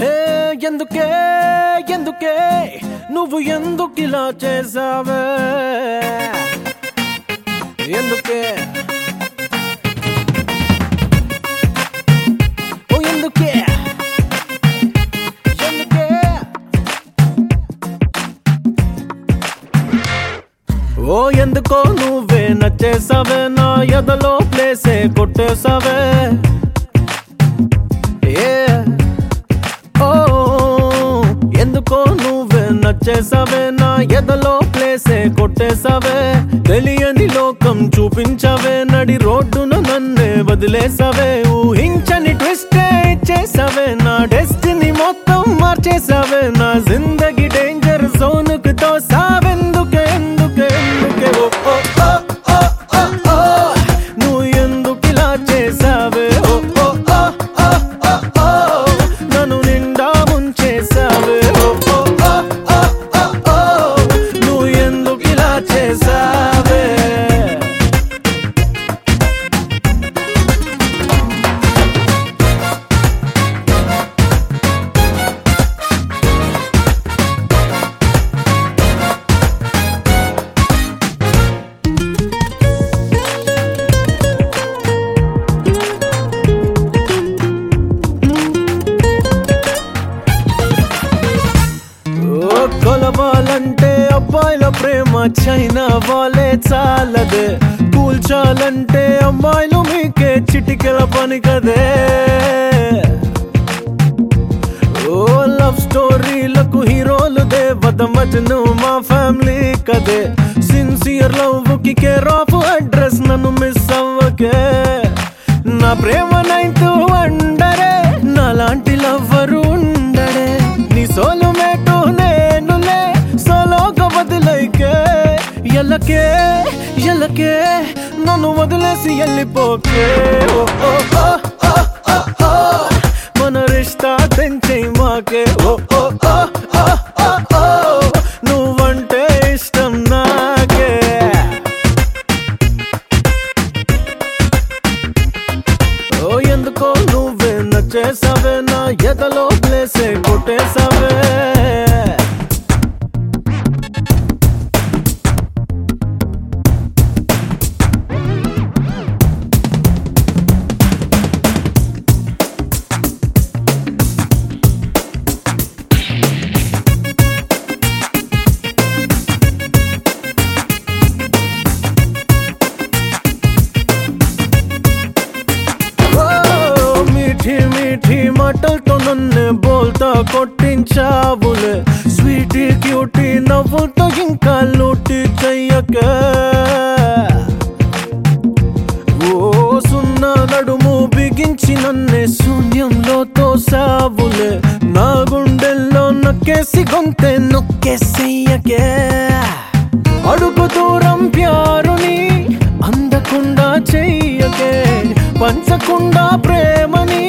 హే ఎందుకే ఎందుకే నువ్వు ఎందుకు ఇలా చేసావే ఎందుకే ఓ ఎందుకే ఎందుకే ఓ ఎందుకో నువ్వే నచ్చేసావే నా ఎదలో ప్లేసే కొట్టేసావే ఏ ఓ ఎందుకో నువ్వే నచ్చేసావే నా ఎదలో ప్లేసే కొట్టేసావే తెలియని లోకం చూపించవే నడి రోడ్డున నన్నే వదిలేసావే ఊహించని ట్విస్టే ఇచ్చేసావే నా డెస్టినీ మొత్తం మార్చేసావే నా జిందగీ డేంజర్ జోన్ కు తోసావెందుకే ఎందుకే ఎందుకే ఓ ఓ ఓ ఓ ఓ ఓ నువ్వు ఎందుకు ఇలా చేసావే ఓ ఓ ఓ ఓ ఓ ఓ నన్ను నిండా ముంచేసావే ఓ ఓ ఓ ఓ ఓ ఓ నువ్వు ఎందుకు ఇలా చేసావే ఓ కొలవాలంటే అబ్బాయిల ప్రేమ చైనా వాళ్ళే చాలదే కూల్చాలంటే అమ్మాయిలు మీకే చిటికెల పని కదే ఓ లవ్ స్టోరీలకు హీరోలు దేవత మజను మా ఫ్యామిలీ కదే సిన్సియర్ లవ్ కి కేర్ ఆఫ్ అడ్రస్ నన్ను మిస్ అవ్వకే నా ప్రేమ నైన్త్ వండరే నాలాంటి లవ్వరు ఉండడే నీ సోలు మేటు నేనులే సోలోగా వదిలేకే ఎల్లకే ఎల్లకే నన్ను వదిలేసి వెళ్ళిపోకే ఓ ఓ ఓ ఓ ఓ ఓ మన రిష్తా తెంచే మాకే ఓ ఓ ఓ ఓ ఓ ఓ నువ్వంటే ఇష్టం నాకే ఓ ఎందుకో నువ్వే నచ్చేసావే నా ఎదలో ప్లేసే కొట్టేసావే ఓ మీఠీ మీఠీ మాటలతో నన్ను బోల్తా కొట్టించావులే స్వీటీ క్యూటీ నవ్వుతో ఇంకా లూటి చెయ్యకే ఓ సున్నా నడుము బిగించి నన్నే శూన్యంలో తోసావులే నా గుండెల్లో నొక్కేసి గొంతే నొక్కేసెయ్యకే అడుగు దూరం ప్యారుని అందకుండా చెయ్యకే పంచకుండా ప్రేమని